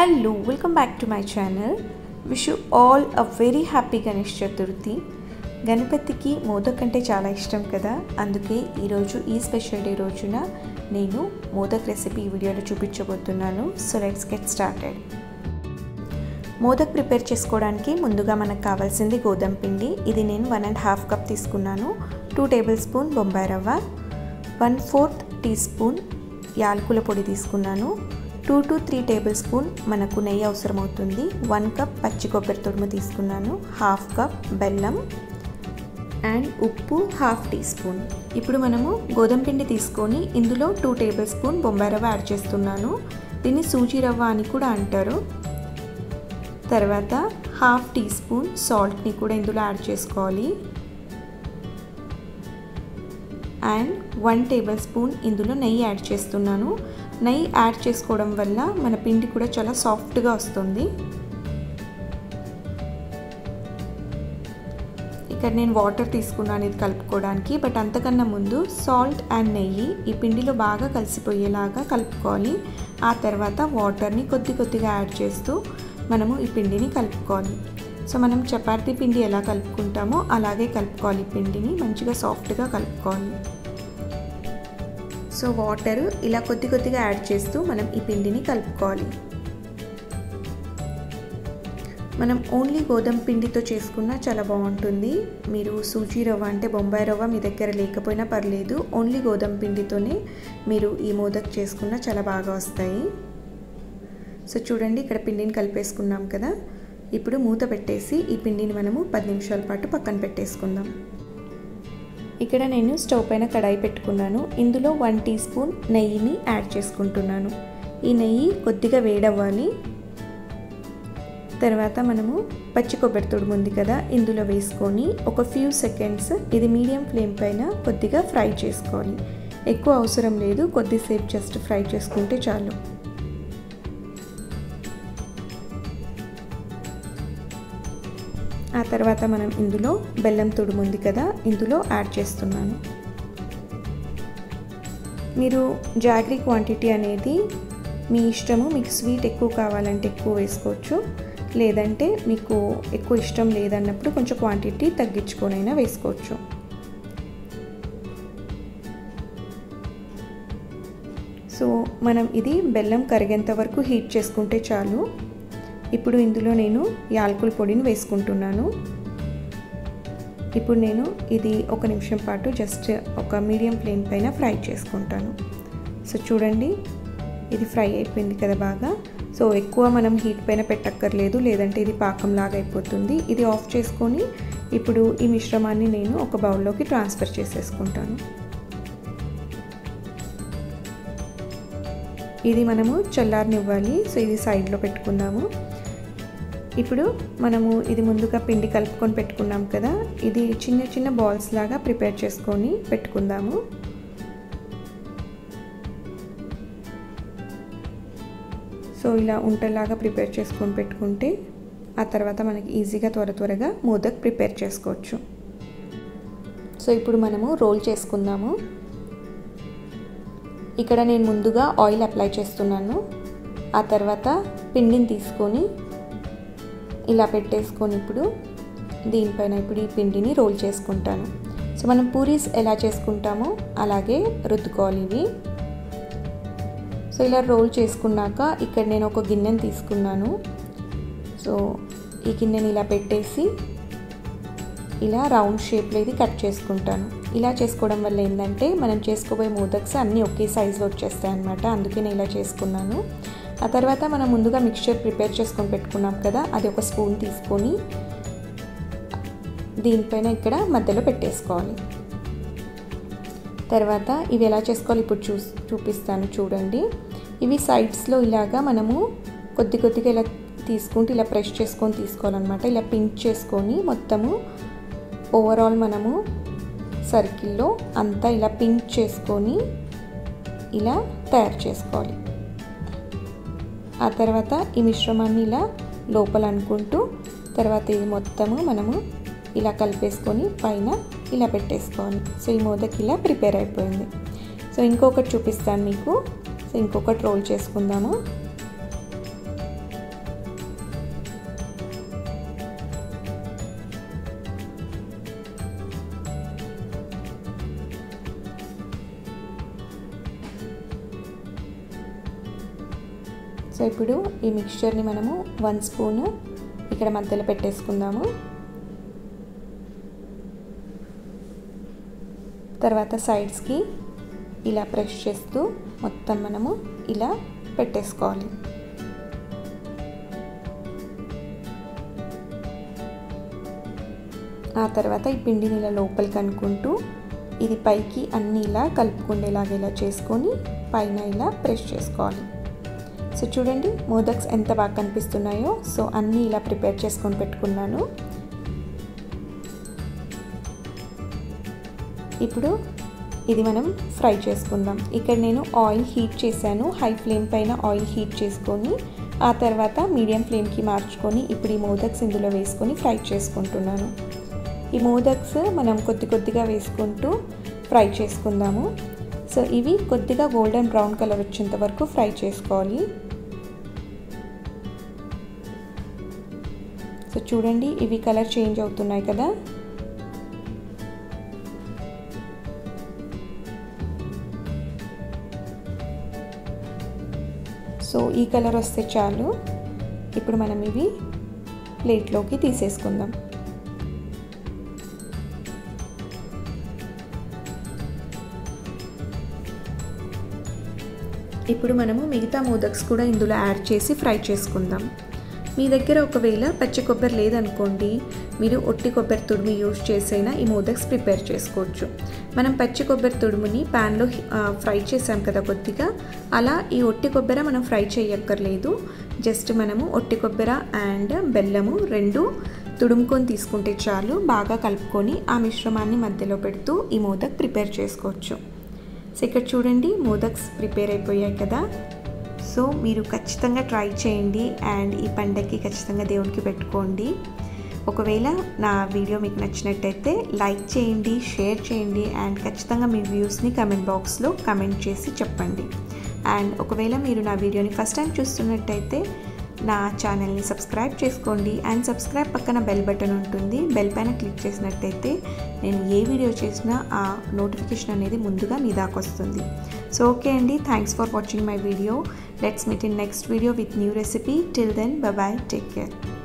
hello welcome back to my channel wish you all a very happy Ganesh Chaturthi గణపతికి మోదక్ అంటే చాలా ఇష్టం కదా అందుకే ఈరోజు ఈ స్పెషల్ డే రోజున నేను మోదక్ రెసిపీ ఈ వీడియోలో చూపించబోతున్నాను so let's get started modak prepare చేసుకోవడానికి ముందుగా మనకు కావాల్సింది గోధుమ పిండి ఇది నేను వన్ అండ్ హాఫ్ కప్ తీసుకున్నాను two tablespoon Bombay rava one fourth teaspoon యాలకుల పొడి తీసుకున్నాను two to three tablespoon మనకు నెయ్యి అవసరం అవుతుంది వన్ కప్ పచ్చి కొబ్బరి తురుము తీసుకున్నాను హాఫ్ కప్ బెల్లం అండ్ ఉప్పు హాఫ్ టీ స్పూన్ ఇప్పుడు మనము గోధుమ పిండి తీసుకొని ఇందులో టూ టేబుల్ స్పూన్ బొంబాయి రవ్వ యాడ్ చేస్తున్నాను దీన్ని సూజీ రవ్వ అని కూడా అంటారు తర్వాత హాఫ్ టీ స్పూన్ సాల్ట్ని కూడా ఇందులో యాడ్ చేసుకోవాలి అండ్ వన్ టేబుల్ స్పూన్ ఇందులో నెయ్యి యాడ్ చేస్తున్నాను నెయ్యి యాడ్ చేసుకోవడం వల్ల మన పిండి కూడా చాలా సాఫ్ట్గా వస్తుంది ఇక్కడ నేను వాటర్ తీసుకున్నాను ఇది కలుపుకోవడానికి బట్ అంతకన్నా ముందు సాల్ట్ అండ్ నెయ్యి ఈ పిండిలో బాగా కలిసిపోయేలాగా కలుపుకోవాలి ఆ తర్వాత వాటర్ని కొద్ది కొద్దిగా యాడ్ చేస్తూ మనము ఈ పిండిని కలుపుకోవాలి సో మనం చపాతీ పిండి ఎలా కలుపుకుంటామో అలాగే కలుపుకోవాలి పిండిని మంచిగా సాఫ్ట్గా కలుపుకోవాలి సో వాటర్ ఇలా కొద్ది కొద్దిగా యాడ్ చేస్తూ మనం ఈ పిండిని కలుపుకోవాలి మనం ఓన్లీ గోధుమ పిండితో చేసుకున్నా చాలా బాగుంటుంది మీరు సూజీ రవ్వ అంటే బొంబాయి రవ్వ మీ దగ్గర లేకపోయినా పర్లేదు ఓన్లీ గోధుమ పిండితోనే మీరు ఈ మోదక్ చేసుకున్నా చాలా బాగా వస్తాయి సో చూడండి ఇక్కడ పిండిని కలిపేసుకున్నాం కదా ఇప్పుడు మూత పెట్టేసి ఈ పిండిని మనము పది నిమిషాల పాటు పక్కన పెట్టేసుకుందాం ఇక్కడ నేను స్టవ్ పైన కడాయి పెట్టుకున్నాను ఇందులో వన్ టీ స్పూన్ నెయ్యిని యాడ్ చేసుకుంటున్నాను ఈ నెయ్యి కొద్దిగా వేడవ్వాలి తర్వాత మనము పచ్చి కొబ్బరి తుడుము ఉంది కదా ఇందులో వేసుకొని ఒక ఫ్యూ సెకండ్స్ ఇది మీడియం ఫ్లేమ్ పైన కొద్దిగా ఫ్రై చేసుకోవాలి ఎక్కువ అవసరం లేదు కొద్దిసేపు జస్ట్ ఫ్రై చేసుకుంటే చాలు ఆ తర్వాత మనం ఇందులో బెల్లం తుడుము ఉంది కదా ఇందులో యాడ్ చేస్తున్నాను మీరు జాగ్రీ క్వాంటిటీ అనేది మీ ఇష్టము మీకు స్వీట్ ఎక్కువ కావాలంటే ఎక్కువ వేసుకోవచ్చు లేదంటే మీకు ఎక్కువ ఇష్టం లేదన్నప్పుడు కొంచెం క్వాంటిటీ తగ్గించుకొనైనా వేసుకోవచ్చు సో మనం ఇది బెల్లం కరిగేంత వరకు హీట్ చేసుకుంటే చాలు ఇప్పుడు ఇందులో నేను యాలకుల పొడిని వేసుకుంటున్నాను ఇప్పుడు నేను ఇది ఒక నిమిషం పాటు జస్ట్ ఒక మీడియం ఫ్లేమ్ పైన ఫ్రై చేసుకుంటాను సో చూడండి ఇది ఫ్రై అయిపోయింది కదా బాగా సో ఎక్కువ మనం హీట్ పైన పెట్టక్కర్లేదు లేదంటే ఇది పాకంలాగా అయిపోతుంది ఇది ఆఫ్ చేసుకొని ఇప్పుడు ఈ మిశ్రమాన్ని నేను ఒక బౌల్లోకి ట్రాన్స్ఫర్ చేసేసుకుంటాను ఇది మనము చల్లారనివ్వాలి సో ఇది సైడ్లో పెట్టుకుందాము ఇప్పుడు మనము ఇది ముందుగా పిండి కలుపుకొని పెట్టుకున్నాం కదా ఇది చిన్న చిన్న బాల్స్ లాగా ప్రిపేర్ చేసుకొని పెట్టుకుందాము సో ఇలా ఉంటలాగా ప్రిపేర్ చేసుకొని పెట్టుకుంటే ఆ తర్వాత మనకి ఈజీగా త్వర త్వరగా మోదక్ ప్రిపేర్ చేసుకోవచ్చు సో ఇప్పుడు మనము రోల్ చేసుకుందాము ఇక్కడ నేను ముందుగా ఆయిల్ అప్లై చేస్తున్నాను ఆ తర్వాత పిండిని తీసుకొని ఇలా పెట్టేసుకొని ఇప్పుడు దీనిపైన ఇప్పుడు ఈ పిండిని రోల్ చేసుకుంటాను సో మనం పూరీస్ ఎలా చేసుకుంటామో అలాగే రుద్దుకోవాలి ఇవి సో ఇలా రోల్ చేసుకున్నాక ఇక్కడ నేను ఒక గిన్నెని తీసుకున్నాను సో ఈ గిన్నెని ఇలా పెట్టేసి ఇలా రౌండ్ షేప్లో ఇది కట్ చేసుకుంటాను ఇలా చేసుకోవడం వల్ల ఏంటంటే మనం చేసుకోబోయే మోదక్స్ అన్నీ ఒకే సైజులో వచ్చేస్తాయి అనమాట అందుకే నేను ఇలా చేసుకున్నాను ఆ తర్వాత మనం ముందుగా మిక్చర్ ప్రిపేర్ చేసుకొని పెట్టుకున్నాం కదా అది ఒక స్పూన్ తీసుకొని దీనిపైన ఇక్కడ మధ్యలో పెట్టేసుకోవాలి తర్వాత ఇవి ఎలా చేసుకోవాలి ఇప్పుడు చూ చూపిస్తాను చూడండి ఇవి సైడ్స్లో ఇలాగా మనము కొద్ది కొద్దిగా ఇలా తీసుకుంటూ ఇలా ప్రెష్ చేసుకొని తీసుకోవాలన్నమాట ఇలా పింక్ చేసుకొని మొత్తము ఓవరాల్ మనము సర్కిల్లో అంతా ఇలా పింక్ చేసుకొని ఇలా తయారు చేసుకోవాలి ఆ తర్వాత ఈ మిశ్రమాన్ని ఇలా లోపల అనుకుంటూ తర్వాత ఇది మొత్తము మనము ఇలా కలిపేసుకొని పైన ఇలా పెట్టేసుకోవాలి సో ఈ మోదక్ ఇలా ప్రిపేర్ అయిపోయింది సో ఇంకొకటి చూపిస్తాను మీకు సో ఇంకొకటి రోల్ చేసుకుందాము సో ఇప్పుడు ఈ మిక్స్చర్ని మనము వన్ స్పూను ఇక్కడ మధ్యలో పెట్టేసుకుందాము తర్వాత సైడ్స్కి ఇలా ప్రెస్ చేస్తూ మొత్తం మనము ఇలా పెట్టేసుకోవాలి ఆ తర్వాత ఈ పిండిని ఇలా లోపలికి అనుకుంటూ ఇది పైకి అన్నీ ఇలా కలుపుకుండేలాగా ఇలా చేసుకొని పైన ఇలా ప్రెస్ చేసుకోవాలి సో చూడండి మోదక్స్ ఎంత బాగా కనిపిస్తున్నాయో సో అన్నీ ఇలా ప్రిపేర్ చేసుకొని పెట్టుకున్నాను ఇప్పుడు ఇది మనం ఫ్రై చేసుకుందాం ఇక్కడ నేను ఆయిల్ హీట్ చేశాను హై ఫ్లేమ్ పైన ఆయిల్ హీట్ చేసుకొని ఆ తర్వాత మీడియం ఫ్లేమ్కి మార్చుకొని ఇప్పుడు ఈ మోదక్స్ ఇందులో వేసుకొని ఫ్రై చేసుకుంటున్నాను ఈ మోదక్స్ మనం కొద్ది కొద్దిగా వేసుకుంటూ ఫ్రై చేసుకుందాము సో ఇవి కొద్దిగా గోల్డెన్ బ్రౌన్ కలర్ వచ్చేంత వరకు ఫ్రై చేసుకోవాలి సో చూడండి ఇవి కలర్ చేంజ్ అవుతున్నాయి కదా సో ఈ కలర్ వస్తే చాలు ఇప్పుడు మనం ఇవి ప్లేట్లోకి తీసేసుకుందాం ఇప్పుడు మనము మిగతా మోదక్స్ కూడా ఇందులో యాడ్ చేసి ఫ్రై చేసుకుందాం మీ దగ్గర ఒకవేళ పచ్చి కొబ్బరి లేదనుకోండి మీరు ఒట్టి కొబ్బరి తుడుము యూజ్ చేసైనా ఈ మోదక్స్ ప్రిపేర్ చేసుకోవచ్చు మనం పచ్చి కొబ్బరి తుడుముని ప్యాన్లో ఫ్రై చేసాం కదా కొద్దిగా అలా ఈ ఒట్టి కొబ్బరి మనం ఫ్రై చేయక్కర్లేదు జస్ట్ మనము ఒట్టి కొబ్బరి అండ్ బెల్లము రెండు తుడుముకొని తీసుకుంటే చాలు బాగా కలుపుకొని ఆ మిశ్రమాన్ని మధ్యలో పెడుతూ ఈ మోదక్ ప్రిపేర్ చేసుకోవచ్చు సో ఇక్కడ చూడండి మోదక్స్ ప్రిపేర్ అయిపోయాయి కదా సో మీరు ఖచ్చితంగా ట్రై చేయండి అండ్ ఈ పండగకి ఖచ్చితంగా దేవునికి పెట్టుకోండి ఒకవేళ నా వీడియో మీకు నచ్చినట్టయితే లైక్ చేయండి షేర్ చేయండి అండ్ ఖచ్చితంగా మీ వ్యూస్ని కమెంట్ బాక్స్లో కమెంట్ చేసి చెప్పండి అండ్ ఒకవేళ మీరు నా వీడియోని ఫస్ట్ టైం చూస్తున్నట్టయితే నా ఛానల్ని సబ్స్క్రైబ్ చేసుకోండి అండ్ సబ్స్క్రైబ్ పక్కన బెల్ బటన్ ఉంటుంది బెల్ పైన క్లిక్ చేసినట్టయితే నేను ఏ వీడియో చేసినా ఆ నోటిఫికేషన్ అనేది ముందుగా మీ దాకా వస్తుంది సో ఓకే అండి thanks for watching my video let's meet in next video with new recipe till then bye take care